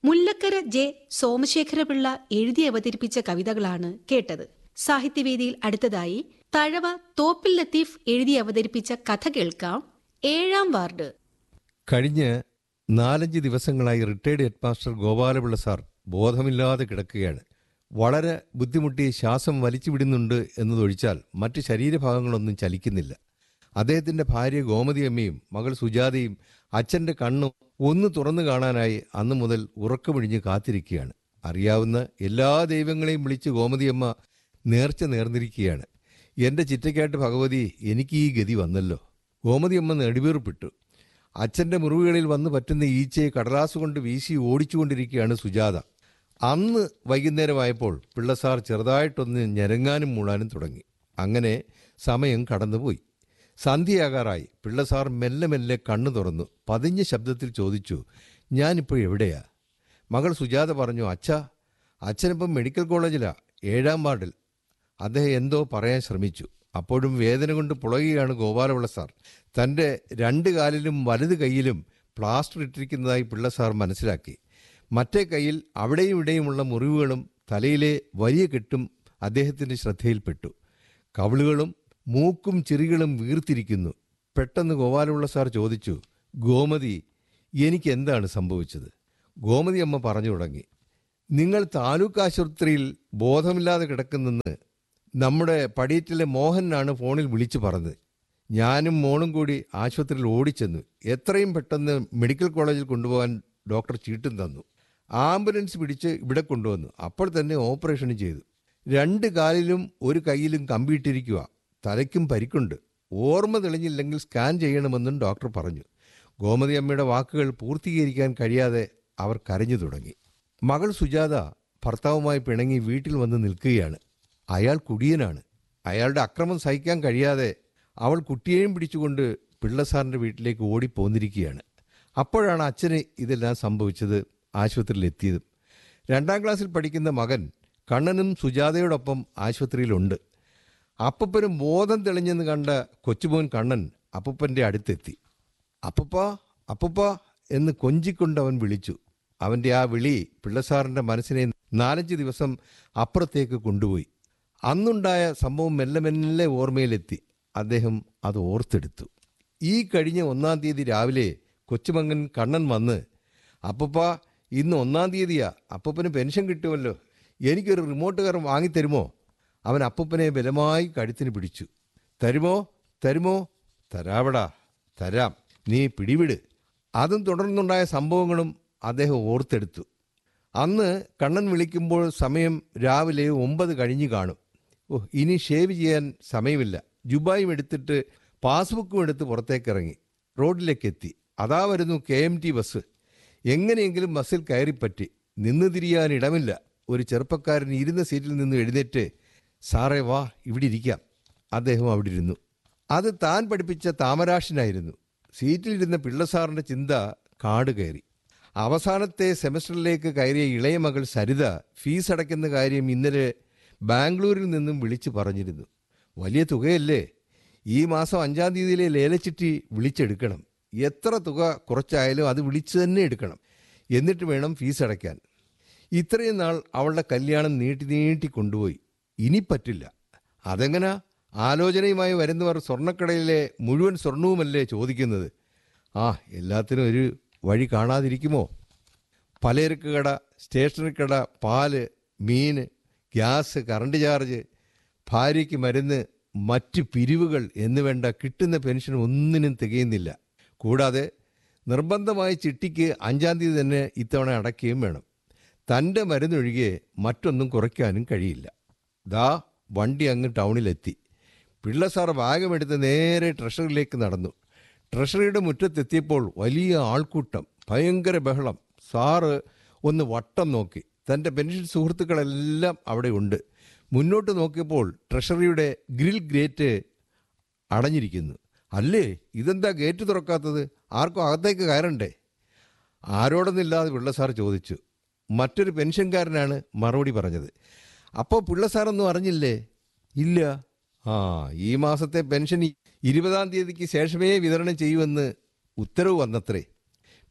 Mullakkara J Somasekhara Pillai എഴുതി അവതരിപ്പിച്ച കവിതകളാണ് കേട്ടത് സാഹിത്യവേദിയിൽ അടുത്തതായി തഴവ തോപ്പിൽ ലത്തീഫ് എഴുതി അവതരിപ്പിച്ച കഥ കേൾക്കാം ഏഴാം വാർഡ് കഴിഞ്ഞ് നാലഞ്ച് ദിവസങ്ങളായി റിട്ടയർഡ് ഹെഡ്മാസ്റ്റർ ഗോപാലപിള്ള സാർ ബോധമില്ലാതെ കിടക്കുകയാണ് വളരെ ബുദ്ധിമുട്ടി ശ്വാസം വലിച്ചു വിടുന്നുണ്ട് എന്നതൊഴിച്ചാൽ മറ്റ് ശരീരഭാഗങ്ങളൊന്നും ചലിക്കുന്നില്ല അദ്ദേഹത്തിന്റെ ഭാര്യ ഗോമതി അമ്മയും മകൾ സുജാതയും അച്ഛന്റെ കണ്ണും ഒന്ന് തുറന്നു കാണാനായി അന്നു മുതൽ ഉറക്കമൊഴിഞ്ഞ് കാത്തിരിക്കുകയാണ് അറിയാവുന്ന എല്ലാ ദൈവങ്ങളെയും വിളിച്ച് ഗോമതിയമ്മ നേർച്ച നേർന്നിരിക്കുകയാണ് എന്റെ ചിറ്റയ്ക്കാട്ട് ഭഗവതി എനിക്ക് ഈ ഗതി വന്നല്ലോ ഗോമതിയമ്മ നെടുവീർപ്പിട്ടു അച്ഛന്റെ മുറിവുകളിൽ വന്നു പറ്റുന്ന ഈച്ചയെ കടലാസ് കൊണ്ട് വീശി ഓടിച്ചുകൊണ്ടിരിക്കുകയാണ് സുജാത അന്ന് വൈകുന്നേരമായപ്പോൾ പിള്ളസാർ ചെറുതായിട്ടൊന്ന് ഞെരങ്ങാനും മൂളാനും തുടങ്ങി അങ്ങനെ സമയം കടന്നുപോയി സന്ധ്യയാകാറായി പിള്ളസാർ മെല്ലെ മെല്ലെ കണ്ണു തുറന്നു പതിഞ്ഞ ശബ്ദത്തിൽ ചോദിച്ചു ഞാനിപ്പോൾ എവിടെയാ മകൾ സുജാത പറഞ്ഞു അച്ഛാ അച്ഛനിപ്പം മെഡിക്കൽ കോളേജിലാ ഏഴാം വാർഡിൽ അദ്ദേഹം എന്തോ പറയാൻ ശ്രമിച്ചു അപ്പോഴും വേദന കൊണ്ട് പുളയുകയാണ് ഗോപാലപിള്ള സാർ തൻ്റെ രണ്ട് കാലിലും വലത് കൈയിലും പ്ലാസ്റ്റർ ഇട്ടിരിക്കുന്നതായി പിള്ള സാർ മനസ്സിലാക്കി മറ്റേ കൈയിൽ അവിടെയും ഇവിടെയുമുള്ള മുറിവുകളും തലയിലെ വലിയ കെട്ടും അദ്ദേഹത്തിൻ്റെ ശ്രദ്ധയിൽപ്പെട്ടു കവിളുകളും മൂക്കും ചിറികളും വീർത്തിരിക്കുന്നു പെട്ടെന്ന് ഗോപാലപിള്ള സാർ ചോദിച്ചു ഗോമതി എനിക്ക് എന്താണ് സംഭവിച്ചത് ഗോമതി അമ്മ പറഞ്ഞു തുടങ്ങി നിങ്ങൾ താലൂക്ക് ആശുപത്രിയിൽ ബോധമില്ലാതെ കിടക്കുന്നെന്ന് നമ്മുടെ പടിയറ്റിലെ മോഹനാണ് ഫോണിൽ വിളിച്ചു പറഞ്ഞത് ഞാനും മോളും കൂടി ആശുപത്രിയിൽ ഓടിച്ചെന്നു എത്രയും പെട്ടെന്ന് മെഡിക്കൽ കോളേജിൽ കൊണ്ടുപോകാൻ ഡോക്ടർ ചീട്ടും തന്നു ആംബുലൻസ് പിടിച്ച് ഇവിടെ കൊണ്ടുവന്നു അപ്പോൾ തന്നെ ഓപ്പറേഷൻ ചെയ്തു രണ്ട് കാലിലും ഒരു കൈയിലും കമ്പിയിട്ടിരിക്കുക തലയ്ക്കും പരിക്കുണ്ട് ഓർമ്മ തെളിഞ്ഞില്ലെങ്കിൽ സ്കാൻ ചെയ്യണമെന്നും ഡോക്ടർ പറഞ്ഞു ഗോമതി അമ്മയുടെ വാക്കുകൾ പൂർത്തീകരിക്കാൻ കഴിയാതെ അവർ കരഞ്ഞു തുടങ്ങി മകൾ സുജാത ഭർത്താവുമായി പിണങ്ങി വീട്ടിൽ വന്ന് നിൽക്കുകയാണ് അയാൾ കുടിയനാണ് അയാളുടെ അക്രമം സഹിക്കാൻ കഴിയാതെ അവൾ കുട്ടിയെയും പിടിച്ചുകൊണ്ട് പിള്ളസാറിൻ്റെ വീട്ടിലേക്ക് ഓടിപ്പോന്നിരിക്കുകയാണ് അപ്പോഴാണ് അച്ഛന് ഇതെല്ലാം സംഭവിച്ചത് ആശുപത്രിയിൽ എത്തിയതും രണ്ടാം ക്ലാസ്സിൽ പഠിക്കുന്ന മകൻ കണ്ണനും സുജാതയോടൊപ്പം ആശുപത്രിയിലുണ്ട് അപ്പപ്പനും ബോധം തെളിഞ്ഞെന്ന് കണ്ട കൊച്ചുമോൻ കണ്ണൻ അപ്പപ്പൻ്റെ അടുത്തെത്തി അപ്പപ്പ അപ്പപ്പ എന്ന് കൊഞ്ചിക്കൊണ്ട് അവൻ വിളിച്ചു അവൻ്റെ ആ വിളി പിള്ളസാറിൻ്റെ മനസ്സിനെ നാലഞ്ച് ദിവസം അപ്പുറത്തേക്ക് കൊണ്ടുപോയി അന്നുണ്ടായ സംഭവം മെല്ലെ മെല്ലെ ഓർമ്മയിലെത്തി അദ്ദേഹം അത് ഓർത്തെടുത്തു ഈ കഴിഞ്ഞ ഒന്നാം തീയതി രാവിലെ കൊച്ചുമങ്ങൻ കണ്ണൻ വന്ന് അപ്പപ്പ ഇന്ന് ഒന്നാം തീയതിയാ അപ്പപ്പന് പെൻഷൻ കിട്ടുമല്ലോ എനിക്കൊരു റിമോട്ട് കാർ വാങ്ങിത്തരുമോ അവൻ അപ്പപ്പനെ ബലമായി കഴുത്തിന് പിടിച്ചു തരുമോ തരുമോ തരാവടാ തരാം നീ പിടിവിട് അതും തുടർന്നുണ്ടായ സംഭവങ്ങളും അദ്ദേഹം ഓർത്തെടുത്തു അന്ന് കണ്ണൻ വിളിക്കുമ്പോൾ സമയം രാവിലെ ഒമ്പത് കഴിഞ്ഞു കാണും ഓ ഇനി ഷേവ് ചെയ്യാൻ സമയമില്ല ജുബായും എടുത്തിട്ട് പാസ്ബുക്കും എടുത്ത് പുറത്തേക്കിറങ്ങി റോഡിലേക്ക് എത്തി അതാ വരുന്നു കെ എം ടി ബസ് എങ്ങനെയെങ്കിലും ബസ്സിൽ കയറിപ്പറ്റി നിന്ന് തിരിയാൻ ഇടമില്ല ഒരു ചെറുപ്പക്കാരൻ ഇരുന്ന സീറ്റിൽ നിന്ന് എഴുന്നേറ്റ് സാറേ വാ ഇവിടെ ഇരിക്കാം അദ്ദേഹം അവിടെ ഇരുന്നു അത് താൻ പഠിപ്പിച്ച താമരാഷനായിരുന്നു സീറ്റിലിരുന്ന പിള്ളസാറിൻ്റെ ചിന്ത കാട് കയറി അവസാനത്തെ സെമസ്റ്ററിലേക്ക് കയറിയ ഇളയ മകൾ സരിത ഫീസ് അടയ്ക്കുന്ന കാര്യം ഇന്നലെ ബാംഗ്ലൂരിൽ നിന്നും വിളിച്ചു പറഞ്ഞിരുന്നു വലിയ തുകയല്ലേ ഈ മാസം അഞ്ചാം തീയതിയിലെ ലേലച്ചിട്ടി വിളിച്ചെടുക്കണം എത്ര തുക കുറച്ചായാലും അത് വിളിച്ചു തന്നെ എടുക്കണം എന്നിട്ട് വേണം ഫീസ് അടയ്ക്കാൻ ഇത്രയും നാൾ അവളുടെ കല്യാണം നീട്ടി നീട്ടി കൊണ്ടുപോയി ഇനി പറ്റില്ല അതെങ്ങനാ ആലോചനയുമായി വരുന്നവർ സ്വർണ്ണക്കടയിലെ മുഴുവൻ സ്വർണവുമല്ലേ ചോദിക്കുന്നത് ആ എല്ലാത്തിനും ഒരു വഴി കാണാതിരിക്കുമോ പലചരക്ക് കട സ്റ്റേഷനറി കട പാല് മീൻ ഗ്യാസ് കറണ്ട് ചാർജ് ഭാര്യയ്ക്ക് മരുന്ന് മറ്റ് പിരിവുകൾ എന്ന് വേണ്ട കിട്ടുന്ന പെൻഷൻ ഒന്നിനും തികയുന്നില്ല കൂടാതെ നിർബന്ധമായി ചിട്ടിക്ക് അഞ്ചാം തീയതി തന്നെ ഇത്തവണ അടയ്ക്കുകയും വേണം തൻ്റെ മരുന്നൊഴികെ മറ്റൊന്നും കുറയ്ക്കാനും കഴിയില്ല ദാ വണ്ടി അങ്ങ് ടൗണിലെത്തി പിള്ള സാർ ഭാഗമെടുത്ത് നേരെ ട്രഷറിയിലേക്ക് നടന്നു ട്രഷറിയുടെ മുറ്റത്തെത്തിയപ്പോൾ വലിയ ആൾക്കൂട്ടം ഭയങ്കര ബഹളം സാറ് ഒന്ന് വട്ടം നോക്കി തൻ്റെ പെൻഷൻ സുഹൃത്തുക്കളെല്ലാം അവിടെ ഉണ്ട് മുന്നോട്ട് നോക്കിയപ്പോൾ ട്രഷറിയുടെ ഗ്രിൽ ഗ്രേറ്റ് അടഞ്ഞിരിക്കുന്നു അല്ലേ ഇതെന്താ ഗേറ്റ് തുറക്കാത്തത് ആർക്കും അകത്തേക്ക് കയറണ്ടേ ആരോടൊന്നില്ലാതെ പിള്ള സാർ ചോദിച്ചു മറ്റൊരു പെൻഷൻകാരനാണ് മറുപടി പറഞ്ഞത് അപ്പോൾ പിള്ള സാറൊന്നും അറിഞ്ഞില്ലേ ഇല്ല ആ ഈ മാസത്തെ പെൻഷൻ ഇരുപതാം തീയതിക്ക് ശേഷമേ വിതരണം ചെയ്യുമെന്ന് ഉത്തരവ് വന്നത്രേ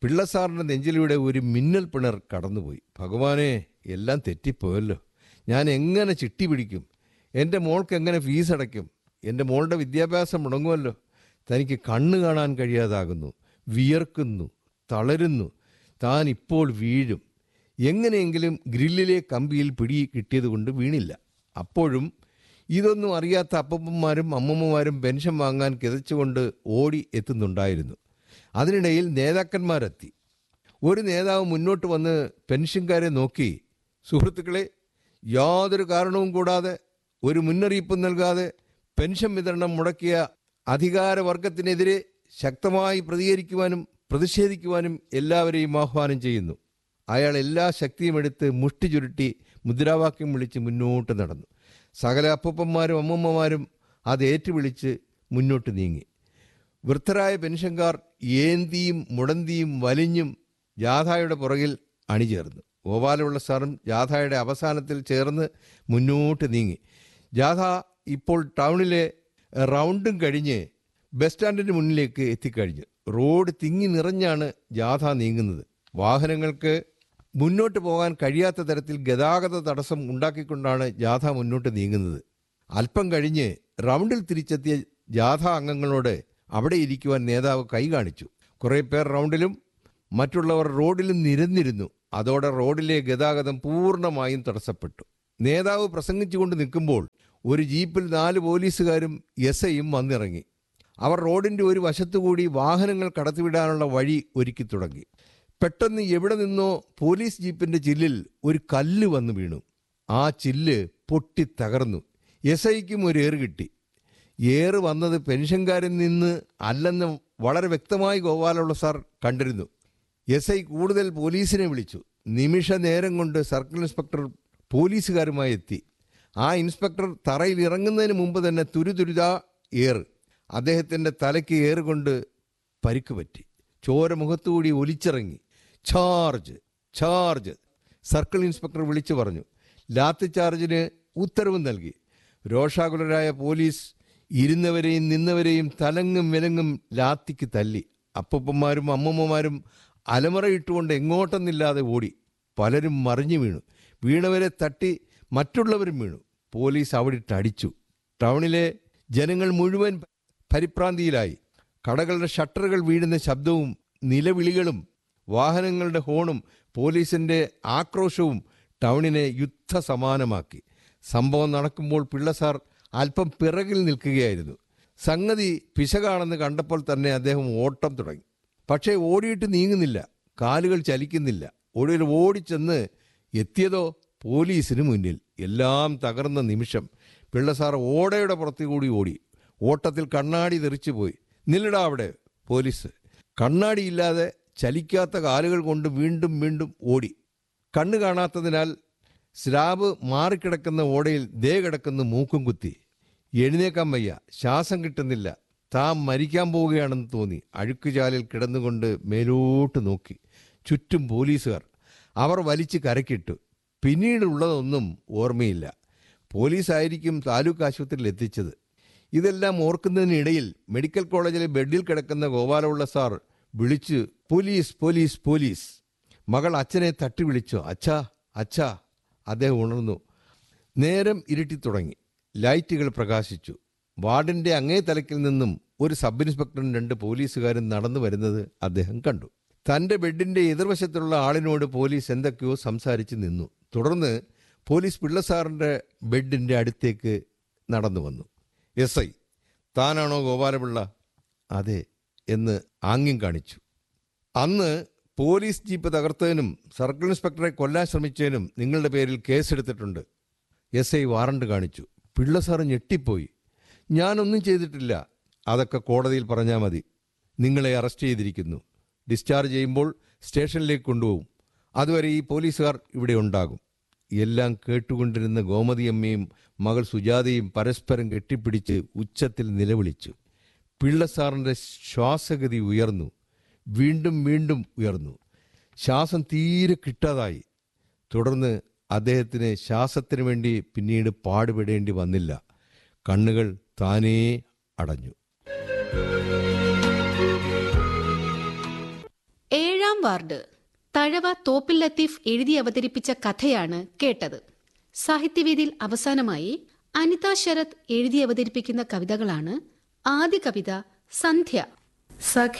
പിള്ളസാറിൻ്റെ നെഞ്ചിലൂടെ ഒരു മിന്നൽ പിണർ കടന്നുപോയി ഭഗവാനെ എല്ലാം തെറ്റിപ്പോയല്ലോ ഞാൻ എങ്ങനെ ചിട്ടി പിടിക്കും എൻ്റെ മോൾക്ക് എങ്ങനെ ഫീസ് അടയ്ക്കും എൻ്റെ മോളുടെ വിദ്യാഭ്യാസം മുടങ്ങുമല്ലോ തനിക്ക് കണ്ണ് കാണാൻ കഴിയാതാകുന്നു വിയർക്കുന്നു തളരുന്നു താൻ ഇപ്പോൾ വീഴും എങ്ങനെയെങ്കിലും ഗ്രില്ലിലെ കമ്പിയിൽ പിടി കിട്ടിയതുകൊണ്ട് വീണില്ല അപ്പോഴും ഇതൊന്നും അറിയാത്ത അപ്പപ്പന്മാരും അമ്മമ്മമാരും പെൻഷൻ വാങ്ങാൻ കിതച്ചുകൊണ്ട് ഓടി എത്തുന്നുണ്ടായിരുന്നു അതിനിടയിൽ നേതാക്കന്മാരെത്തി ഒരു നേതാവ് മുന്നോട്ട് വന്ന് പെൻഷൻകാരെ നോക്കി സുഹൃത്തുക്കളെ യാതൊരു കാരണവും കൂടാതെ ഒരു മുന്നറിയിപ്പും നൽകാതെ പെൻഷൻ വിതരണം മുടക്കിയ അധികാരവർഗത്തിനെതിരെ ശക്തമായി പ്രതികരിക്കുവാനും പ്രതിഷേധിക്കുവാനും എല്ലാവരെയും ആഹ്വാനം ചെയ്യുന്നു അയാൾ എല്ലാ ശക്തിയും എടുത്ത് മുഷ്ടി ചുരുട്ടി മുദ്രാവാക്യം വിളിച്ച് മുന്നോട്ട് നടന്നു സകല അപ്പൂപ്പന്മാരും അമ്മൂമ്മമാരും അത് ഏറ്റുവിളിച്ച് മുന്നോട്ട് നീങ്ങി വൃദ്ധരായ പെൻഷൻകാർ ഏന്തിയും മുടന്തിയും വലിഞ്ഞും ജാഥയുടെ പുറകിൽ അണിചേർന്നു ഗോപാലപിള്ള സാറും ജാഥയുടെ അവസാനത്തിൽ ചേർന്ന് മുന്നോട്ട് നീങ്ങി ജാഥ ഇപ്പോൾ ടൗണിലെ റൗണ്ടും കഴിഞ്ഞ് ബസ് സ്റ്റാൻഡിന് മുന്നിലേക്ക് എത്തിക്കഴിഞ്ഞു റോഡ് തിങ്ങി നിറഞ്ഞാണ് ജാഥ നീങ്ങുന്നത് വാഹനങ്ങൾക്ക് മുന്നോട്ട് പോകാൻ കഴിയാത്ത തരത്തിൽ ഗതാഗത തടസ്സം ഉണ്ടാക്കിക്കൊണ്ടാണ് ജാഥ മുന്നോട്ട് നീങ്ങുന്നത് അല്പം കഴിഞ്ഞ് റൗണ്ടിൽ തിരിച്ചെത്തിയ ജാഥ അംഗങ്ങളോട് അവിടെ ഇരിക്കുവാൻ നേതാവ് കൈ കാണിച്ചു കുറേ പേർ റൗണ്ടിലും മറ്റുള്ളവർ റോഡിലും നിരന്നിരുന്നു അതോടെ റോഡിലെ ഗതാഗതം പൂർണ്ണമായും തടസ്സപ്പെട്ടു നേതാവ് പ്രസംഗിച്ചുകൊണ്ട് നിൽക്കുമ്പോൾ ഒരു ജീപ്പിൽ നാല് പോലീസുകാരും എസ് ഐയും വന്നിറങ്ങി അവർ റോഡിന്റെ ഒരു വശത്തുകൂടി വാഹനങ്ങൾ കടത്തിവിടാനുള്ള വഴി ഒരുക്കി തുടങ്ങി പെട്ടെന്ന് എവിടെ നിന്നോ പോലീസ് ജീപ്പിന്റെ ചില്ലിൽ ഒരു കല്ല് വന്നു വീണു ആ ചില്ല് പൊട്ടി തകർന്നു എസ് ഐക്കും ഒരു ഏറ് കിട്ടി ഏറ് വന്നത് പെൻഷൻകാരിൽ നിന്ന് അല്ലെന്ന് വളരെ വ്യക്തമായി ഗോപാലുള്ള സാർ കണ്ടിരുന്നു എസ് ഐ കൂടുതൽ പോലീസിനെ വിളിച്ചു നിമിഷ നേരം കൊണ്ട് സർക്കിൾ ഇൻസ്പെക്ടർ പോലീസുകാരുമായി എത്തി ആ ഇൻസ്പെക്ടർ തറയിൽ ഇറങ്ങുന്നതിന് മുമ്പ് തന്നെ തുരുതുരുതാ ഏറ് അദ്ദേഹത്തിൻ്റെ തലയ്ക്ക് ഏറുകൊണ്ട് പരിക്ക് പറ്റി ചോര മുഖത്തുകൂടി ഒലിച്ചിറങ്ങി ചാർജ് ചാർജ് സർക്കിൾ ഇൻസ്പെക്ടർ വിളിച്ചു പറഞ്ഞു ലാത്തി ചാർജിന് ഉത്തരവ് നൽകി രോഷാകുലരായ പോലീസ് ഇരുന്നവരെയും നിന്നവരെയും തലങ്ങും വിലങ്ങും ലാത്തിക്ക് തല്ലി അപ്പൂപ്പന്മാരും അമ്മമ്മമാരും അലമറയിട്ടുകൊണ്ട് എങ്ങോട്ടെന്നില്ലാതെ ഓടി പലരും മറിഞ്ഞു വീണു വീണവരെ തട്ടി മറ്റുള്ളവരും വീണു പോലീസ് അവിടിട്ട് അടിച്ചു ടൗണിലെ ജനങ്ങൾ മുഴുവൻ പരിഭ്രാന്തിയിലായി കടകളുടെ ഷട്ടറുകൾ വീഴുന്ന ശബ്ദവും നിലവിളികളും വാഹനങ്ങളുടെ ഹോണും പോലീസിന്റെ ആക്രോശവും ടൗണിനെ യുദ്ധസമാനമാക്കി സംഭവം നടക്കുമ്പോൾ പിള്ളസാർ അല്പം പിറകിൽ നിൽക്കുകയായിരുന്നു സംഗതി പിശകാണെന്ന് കണ്ടപ്പോൾ തന്നെ അദ്ദേഹം ഓട്ടം തുടങ്ങി പക്ഷേ ഓടിയിട്ട് നീങ്ങുന്നില്ല കാലുകൾ ചലിക്കുന്നില്ല ഒടുവിൽ ഓടിച്ചെന്ന് എത്തിയതോ പോലീസിന് മുന്നിൽ എല്ലാം തകർന്ന നിമിഷം പിള്ളസാർ ഓടയുടെ പുറത്തുകൂടി ഓടി ഓട്ടത്തിൽ കണ്ണാടി തെറിച്ചുപോയി നില്ലടാ അവിടെ പോലീസ് കണ്ണാടിയില്ലാതെ ചലിക്കാത്ത കാലുകൾ കൊണ്ട് വീണ്ടും വീണ്ടും ഓടി കണ്ണ് കാണാത്തതിനാൽ സ്ലാബ് മാറിക്കിടക്കുന്ന ഓടയിൽ ദേ കിടക്കുന്ന മൂക്കും കുത്തി എഴുന്നേക്കാൻ വയ്യ ശ്വാസം കിട്ടുന്നില്ല താൻ മരിക്കാൻ പോവുകയാണെന്ന് തോന്നി അഴുക്കുചാലിൽ കിടന്നുകൊണ്ട് മേലോട്ട് നോക്കി ചുറ്റും പോലീസുകാർ അവർ വലിച്ച് കരക്കിട്ടു പിന്നീടുള്ളതൊന്നും ഓർമ്മയില്ല പോലീസായിരിക്കും താലൂക്ക് ആശുപത്രിയിൽ എത്തിച്ചത് ഇതെല്ലാം ഓർക്കുന്നതിനിടയിൽ മെഡിക്കൽ കോളേജിലെ ബെഡിൽ കിടക്കുന്ന ഗോപാലപിള്ള സാർ വിളിച്ച് പോലീസ് പോലീസ് പോലീസ് മകൾ അച്ഛനെ തട്ടി വിളിച്ചു അച്ഛാ അച്ഛാ അദ്ദേഹം ഉണർന്നു നേരം ഇരുട്ടി തുടങ്ങി ലൈറ്റുകൾ പ്രകാശിച്ചു വാർഡിന്റെ അങ്ങേ തലക്കിൽ നിന്നും ഒരു സബ് ഇൻസ്പെക്ടറും രണ്ട് പോലീസുകാരും നടന്നു വരുന്നത് അദ്ദേഹം കണ്ടു തന്റെ ബെഡിന്റെ എതിർവശത്തുള്ള ആളിനോട് പോലീസ് എന്തൊക്കെയോ സംസാരിച്ച് നിന്നു തുടർന്ന് പോലീസ് പിള്ളസാറിന്റെ ബെഡിന്റെ അടുത്തേക്ക് നടന്നു വന്നു എസ് ഐ താനാണോ ഗോപാലപിള്ള അതെ എന്ന് ആംഗ്യം കാണിച്ചു അന്ന് പോലീസ് ജീപ്പ് തകർത്തതിനും സർക്കിൾ ഇൻസ്പെക്ടറെ കൊല്ലാൻ ശ്രമിച്ചതിനും നിങ്ങളുടെ പേരിൽ കേസെടുത്തിട്ടുണ്ട് എസ് ഐ വാറണ്ട് കാണിച്ചു പിള്ള സാറ് ഞെട്ടിപ്പോയി ഞാനൊന്നും ചെയ്തിട്ടില്ല അതൊക്കെ കോടതിയിൽ പറഞ്ഞാൽ മതി നിങ്ങളെ അറസ്റ്റ് ചെയ്തിരിക്കുന്നു ഡിസ്ചാർജ് ചെയ്യുമ്പോൾ സ്റ്റേഷനിലേക്ക് കൊണ്ടുപോകും അതുവരെ ഈ പോലീസുകാർ ഇവിടെ ഉണ്ടാകും എല്ലാം കേട്ടുകൊണ്ടിരുന്ന ഗോമതിയമ്മയും മകൾ സുജാതയും പരസ്പരം കെട്ടിപ്പിടിച്ച് ഉച്ചത്തിൽ നിലവിളിച്ചു പിള്ളസാറിൻ്റെ ശ്വാസഗതി ഉയർന്നു വീണ്ടും വീണ്ടും ഉയർന്നു ശ്വാസം തീരെ കിട്ടാതായി തുടർന്ന് അദ്ദേഹത്തിന് ശ്വാസത്തിന് വേണ്ടി പിന്നീട് പാടുപെടേണ്ടി വന്നില്ല കണ്ണുകൾ താനേ അടഞ്ഞു ഏഴാം വാർഡ് തഴവ തോപ്പിൽ ലത്തീഫ് എഴുതി അവതരിപ്പിച്ച കഥയാണ് കേട്ടത് സാഹിത്യവേദിയിൽ അവസാനമായി അനിത ശരത് എഴുതി അവതരിപ്പിക്കുന്ന കവിതകളാണ് ആദ്യ കവിത സന്ധ്യ സഖി